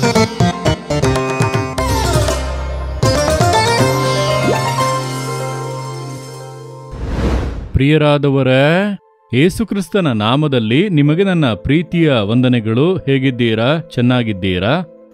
ಪ್ರಿಯರಾದವರೇ ಯೇಸುಕ್ರಿಸ್ತನ ನಾಮದಲ್ಲಿ ನಿಮಗೆ ನನ್ನ ಪ್ರೀತಿಯ ವಂದನೆಗಳು ಹೇಗಿದ್ದೀರಾ ಚೆನ್ನಾಗಿದ್ದೀರಾ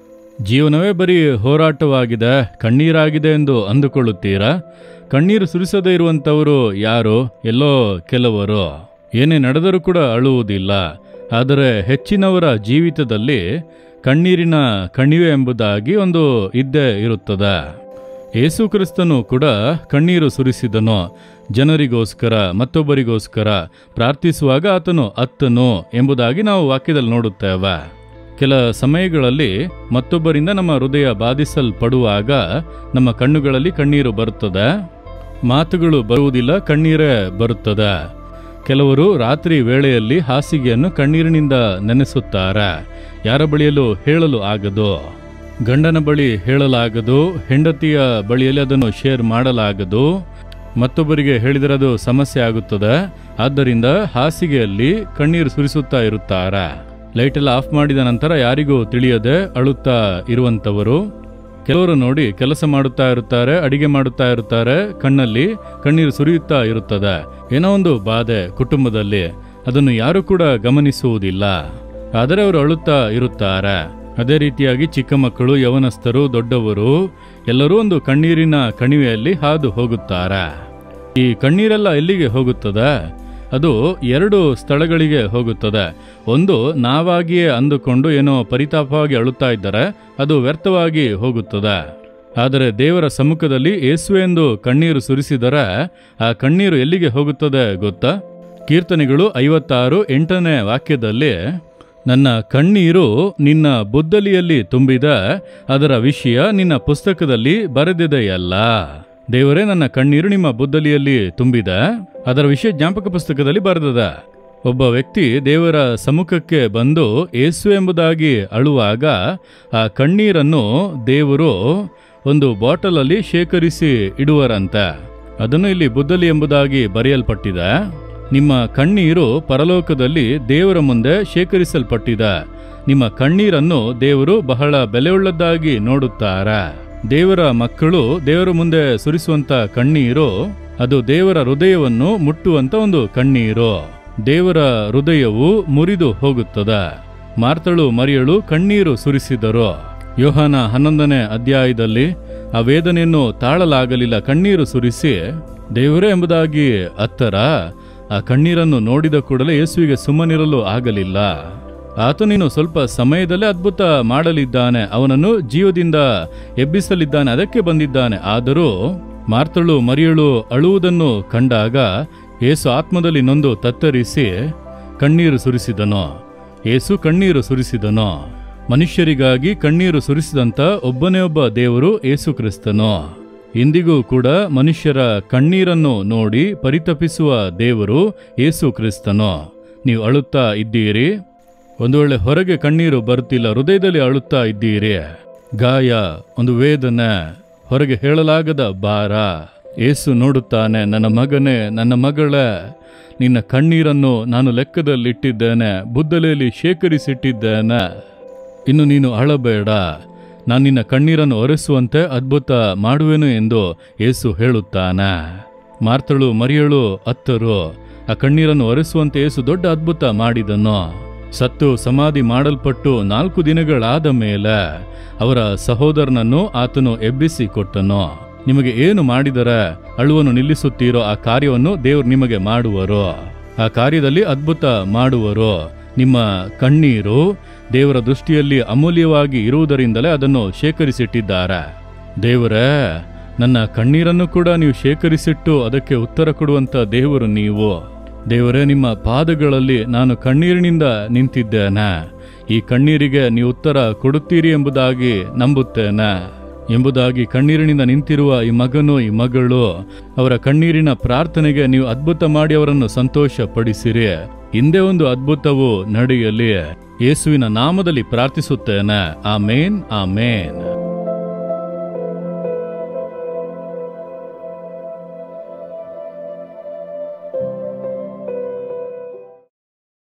ಜೀವನವೇ ಬರೀ ಹೋರಾಟವಾಗಿದೆ ಕಣ್ಣೀರಾಗಿದೆ ಎಂದು ಅಂದುಕೊಳ್ಳುತ್ತೀರಾ ಕಣ್ಣೀರು ಸುರಿಸದೇ ಇರುವಂಥವರು ಯಾರು ಎಲ್ಲೋ ಕೆಲವರು ಏನೇ ನಡೆದರೂ ಕೂಡ ಅಳುವುದಿಲ್ಲ ಆದರೆ ಹೆಚ್ಚಿನವರ ಜೀವಿತದಲ್ಲಿ ಕಣ್ಣೀರಿನ ಕಣಿವೆ ಎಂಬುದಾಗಿ ಒಂದು ಇದ್ದೇ ಇರುತ್ತದೆ ಯೇಸು ಕ್ರಿಸ್ತನು ಕೂಡ ಕಣ್ಣೀರು ಸುರಿಸಿದನು ಜನರಿಗೋಸ್ಕರ ಮತ್ತೊಬ್ಬರಿಗೋಸ್ಕರ ಪ್ರಾರ್ಥಿಸುವಾಗ ಆತನು ಅತ್ತನು ಎಂಬುದಾಗಿ ನಾವು ವಾಕ್ಯದಲ್ಲಿ ನೋಡುತ್ತೇವೆ ಕೆಲ ಸಮಯಗಳಲ್ಲಿ ಮತ್ತೊಬ್ಬರಿಂದ ನಮ್ಮ ಹೃದಯ ಬಾಧಿಸಲ್ಪಡುವಾಗ ನಮ್ಮ ಕಣ್ಣುಗಳಲ್ಲಿ ಕಣ್ಣೀರು ಬರುತ್ತದೆ ಮಾತುಗಳು ಬರುವುದಿಲ್ಲ ಕಣ್ಣೀರೇ ಬರುತ್ತದೆ ಕೆಲವರು ರಾತ್ರಿ ವೇಳೆಯಲ್ಲಿ ಹಾಸಿಗೆಯನ್ನು ಕಣ್ಣೀರಿನಿಂದ ನೆನೆಸುತ್ತಾರೆ ಯಾರ ಬಳಿಯಲು ಹೇಳಲು ಆಗದು ಗಂಡನ ಬಳಿ ಹೇಳಲಾಗದು ಹೆಂಡತಿಯ ಬಳಿಯಲ್ಲಿ ಅದನ್ನು ಶೇರ್ ಮಾಡಲಾಗದು ಮತ್ತೊಬ್ಬರಿಗೆ ಹೇಳಿದರೆ ಅದು ಸಮಸ್ಯೆ ಆಗುತ್ತದೆ ಆದ್ದರಿಂದ ಹಾಸಿಗೆಯಲ್ಲಿ ಕಣ್ಣೀರು ಸುರಿಸುತ್ತಾ ಇರುತ್ತಾರೆ ಲೈಟ್ ಎಲ್ಲ ಆಫ್ ಮಾಡಿದ ನಂತರ ಯಾರಿಗೂ ತಿಳಿಯದೆ ಅಳುತ್ತಾ ಇರುವಂತವರು ಕೆಲವರು ನೋಡಿ ಕೆಲಸ ಮಾಡುತ್ತಾ ಇರುತ್ತಾರೆ ಅಡಿಗೆ ಮಾಡುತ್ತಾ ಇರುತ್ತಾರೆ ಕಣ್ಣಲ್ಲಿ ಕಣ್ಣೀರು ಸುರಿಯುತ್ತಾ ಇರುತ್ತದೆ ಏನೋ ಒಂದು ಬಾಧೆ ಕುಟುಂಬದಲ್ಲಿ ಅದನ್ನು ಯಾರು ಕೂಡ ಗಮನಿಸುವುದಿಲ್ಲ ಆದರೆ ಅವರು ಅಳುತ್ತಾ ಇರುತ್ತಾರೆ ಅದೇ ರೀತಿಯಾಗಿ ಚಿಕ್ಕ ಮಕ್ಕಳು ಯವನಸ್ಥರು ದೊಡ್ಡವರು ಎಲ್ಲರೂ ಒಂದು ಕಣ್ಣೀರಿನ ಕಣಿವೆಯಲ್ಲಿ ಹಾದು ಹೋಗುತ್ತಾರೆ ಈ ಕಣ್ಣೀರೆಲ್ಲ ಎಲ್ಲಿಗೆ ಹೋಗುತ್ತದೆ ಅದು ಎರಡು ಸ್ಥಳಗಳಿಗೆ ಹೋಗುತ್ತದೆ ಒಂದು ನಾವಾಗಿಯೇ ಅಂದುಕೊಂಡು ಏನೋ ಪರಿತಾಪವಾಗಿ ಅಳುತ್ತಾ ಇದ್ದರೆ ಅದು ವ್ಯರ್ಥವಾಗಿ ಹೋಗುತ್ತದೆ ಆದರೆ ದೇವರ ಸಮ್ಮುಖದಲ್ಲಿ ಏಸು ಎಂದು ಕಣ್ಣೀರು ಸುರಿಸಿದರೆ ಆ ಕಣ್ಣೀರು ಎಲ್ಲಿಗೆ ಹೋಗುತ್ತದೆ ಗೊತ್ತಾ ಕೀರ್ತನೆಗಳು ಐವತ್ತಾರು ಎಂಟನೇ ವಾಕ್ಯದಲ್ಲಿ ನನ್ನ ಕಣ್ಣೀರು ನಿನ್ನ ಬುದ್ದಲಿಯಲ್ಲಿ ತುಂಬಿದ ಅದರ ವಿಷಯ ನಿನ್ನ ಪುಸ್ತಕದಲ್ಲಿ ಬರೆದಿದೆಯಲ್ಲ ದೇವರೇ ನನ್ನ ಕಣ್ಣೀರು ನಿಮ್ಮ ಬುದ್ದಲಿಯಲ್ಲಿ ತುಂಬಿದ ಅದರ ವಿಷಯ ಜ್ಞಾಪಕ ಪುಸ್ತಕದಲ್ಲಿ ಬರೆದದ ಒಬ್ಬ ವ್ಯಕ್ತಿ ದೇವರ ಸಮ್ಮುಖಕ್ಕೆ ಬಂದು ಏಸು ಎಂಬುದಾಗಿ ಅಳುವಾಗ ಆ ಕಣ್ಣೀರನ್ನು ದೇವರು ಒಂದು ಬಾಟಲಲ್ಲಿ ಶೇಖರಿಸಿ ಇಡುವರಂತೆ ಅದನ್ನು ಇಲ್ಲಿ ಬುದ್ದಲಿ ಎಂಬುದಾಗಿ ಬರೆಯಲ್ಪಟ್ಟಿದೆ ನಿಮ್ಮ ಕಣ್ಣೀರು ಪರಲೋಕದಲ್ಲಿ ದೇವರ ಮುಂದೆ ಶೇಖರಿಸಲ್ಪಟ್ಟಿದೆ ನಿಮ್ಮ ಕಣ್ಣೀರನ್ನು ದೇವರು ಬಹಳ ಬೆಲೆಯುಳ್ಳದ್ದಾಗಿ ನೋಡುತ್ತಾರೆ ದೇವರ ಮಕ್ಕಳು ದೇವರ ಮುಂದೆ ಸುರಿಸುವಂತ ಕಣ್ಣೀರು ಅದು ದೇವರ ಹೃದಯವನ್ನು ಮುಟ್ಟುವಂತ ಒಂದು ಕಣ್ಣೀರು ದೇವರ ಹೃದಯವು ಮುರಿದು ಹೋಗುತ್ತದೆ ಮಾರ್ತಳು ಮರಿಯಳು ಕಣ್ಣೀರು ಸುರಿಸಿದರು ಯೋಹಾನ ಹನ್ನೊಂದನೇ ಅಧ್ಯಾಯದಲ್ಲಿ ಆ ವೇದನೆಯನ್ನು ತಾಳಲಾಗಲಿಲ್ಲ ಕಣ್ಣೀರು ಸುರಿಸಿ ದೇವರೇ ಎಂಬುದಾಗಿ ಅತ್ತರ ಆ ಕಣ್ಣೀರನ್ನು ನೋಡಿದ ಕೂಡಲೇ ಯೇಸುವಿಗೆ ಸುಮ್ಮನಿರಲು ಆಗಲಿಲ್ಲ ಆತನೇನು ಸ್ವಲ್ಪ ಸಮಯದಲ್ಲೇ ಅದ್ಭುತ ಮಾಡಲಿದ್ದಾನೆ ಅವನನ್ನು ಜೀವದಿಂದ ಎಬ್ಬಿಸಲಿದ್ದಾನೆ ಅದಕ್ಕೆ ಬಂದಿದ್ದಾನೆ ಆದರೂ ಮಾರ್ತಳು ಮರಿಯಳು ಅಳುವುದನ್ನು ಕಂಡಾಗ ಏಸು ಆತ್ಮದಲ್ಲಿ ನೊಂದು ತತ್ತರಿಸಿ ಕಣ್ಣೀರು ಸುರಿಸಿದನು ಏಸು ಕಣ್ಣೀರು ಸುರಿಸಿದನು ಮನುಷ್ಯರಿಗಾಗಿ ಕಣ್ಣೀರು ಸುರಿಸಿದಂತ ಒಬ್ಬನೇ ಒಬ್ಬ ದೇವರು ಏಸು ಕ್ರಿಸ್ತನು ಇಂದಿಗೂ ಕೂಡ ಮನುಷ್ಯರ ಕಣ್ಣೀರನ್ನು ನೋಡಿ ಪರಿತಪಿಸುವ ದೇವರು ಏಸು ಕ್ರಿಸ್ತನು ನೀವು ಅಳುತ್ತಾ ಇದ್ದೀರಿ ಒಂದು ವೇಳೆ ಹೊರಗೆ ಕಣ್ಣೀರು ಬರುತ್ತಿಲ್ಲ ಹೃದಯದಲ್ಲಿ ಅಳುತ್ತಾ ಇದ್ದೀರಿ ಗಾಯ ಒಂದು ವೇದನೆ ಹೊರಗೆ ಹೇಳಲಾಗದ ಭಾರ ಏಸು ನೋಡುತ್ತಾನೆ ನನ್ನ ಮಗನೇ ನನ್ನ ಮಗಳೇ ನಿನ್ನ ಕಣ್ಣೀರನ್ನು ನಾನು ಲೆಕ್ಕದಲ್ಲಿಟ್ಟಿದ್ದೇನೆ ಬುದ್ದಲೆಯಲ್ಲಿ ಶೇಖರಿಸಿಟ್ಟಿದ್ದೇನೆ ಇನ್ನು ನೀನು ಅಳಬೇಡ ನಾನು ನಿನ್ನ ಕಣ್ಣೀರನ್ನು ಒರೆಸುವಂತೆ ಅದ್ಭುತ ಮಾಡುವೆನು ಎಂದು ಏಸು ಹೇಳುತ್ತಾನೆ ಮಾರ್ತಳು ಮರಿಯಳು ಅತ್ತರು ಆ ಕಣ್ಣೀರನ್ನು ಒರೆಸುವಂತೆ ಏಸು ದೊಡ್ಡ ಅದ್ಭುತ ಮಾಡಿದನು ಸತ್ತು ಸಮಾಧಿ ಮಾಡಲ್ಪಟ್ಟು ನಾಲ್ಕು ದಿನಗಳಾದ ಮೇಲೆ ಅವರ ಸಹೋದರನನ್ನು ಆತನು ಎಬ್ಬಿಸಿ ಕೊಟ್ಟನು ನಿಮಗೆ ಏನು ಮಾಡಿದರೆ ಅಳುವನ್ನು ನಿಲ್ಲಿಸುತ್ತೀರೋ ಆ ಕಾರ್ಯವನ್ನು ದೇವರು ನಿಮಗೆ ಮಾಡುವರು ಆ ಕಾರ್ಯದಲ್ಲಿ ಅದ್ಭುತ ಮಾಡುವರು ನಿಮ್ಮ ಕಣ್ಣೀರು ದೇವರ ದೃಷ್ಟಿಯಲ್ಲಿ ಅಮೂಲ್ಯವಾಗಿ ಇರುವುದರಿಂದಲೇ ಅದನ್ನು ಶೇಖರಿಸಿಟ್ಟಿದ್ದಾರೆ ದೇವರೇ ನನ್ನ ಕಣ್ಣೀರನ್ನು ಕೂಡ ನೀವು ಶೇಖರಿಸಿಟ್ಟು ಅದಕ್ಕೆ ಉತ್ತರ ಕೊಡುವಂತ ದೇವರು ನೀವು ದೇವರೇ ನಿಮ್ಮ ಪಾದಗಳಲ್ಲಿ ನಾನು ಕಣ್ಣೀರಿನಿಂದ ನಿಂತಿದ್ದೇನೆ ಈ ಕಣ್ಣೀರಿಗೆ ನೀವು ಉತ್ತರ ಕೊಡುತ್ತೀರಿ ಎಂಬುದಾಗಿ ನಂಬುತ್ತೇನೆ ಎಂಬುದಾಗಿ ಕಣ್ಣೀರಿನಿಂದ ನಿಂತಿರುವ ಈ ಮಗನು ಈ ಮಗಳು ಅವರ ಕಣ್ಣೀರಿನ ಪ್ರಾರ್ಥನೆಗೆ ನೀವು ಅದ್ಭುತ ಮಾಡಿ ಅವರನ್ನು ಸಂತೋಷ ಪಡಿಸಿರಿ ಹಿಂದೆ ಒಂದು ಅದ್ಭುತವು ನಡೆಯಲಿ ಯೇಸುವಿನ ನಾಮದಲ್ಲಿ ಪ್ರಾರ್ಥಿಸುತ್ತೇನೆ ಆಮೇನ್ ಆಮೇನ್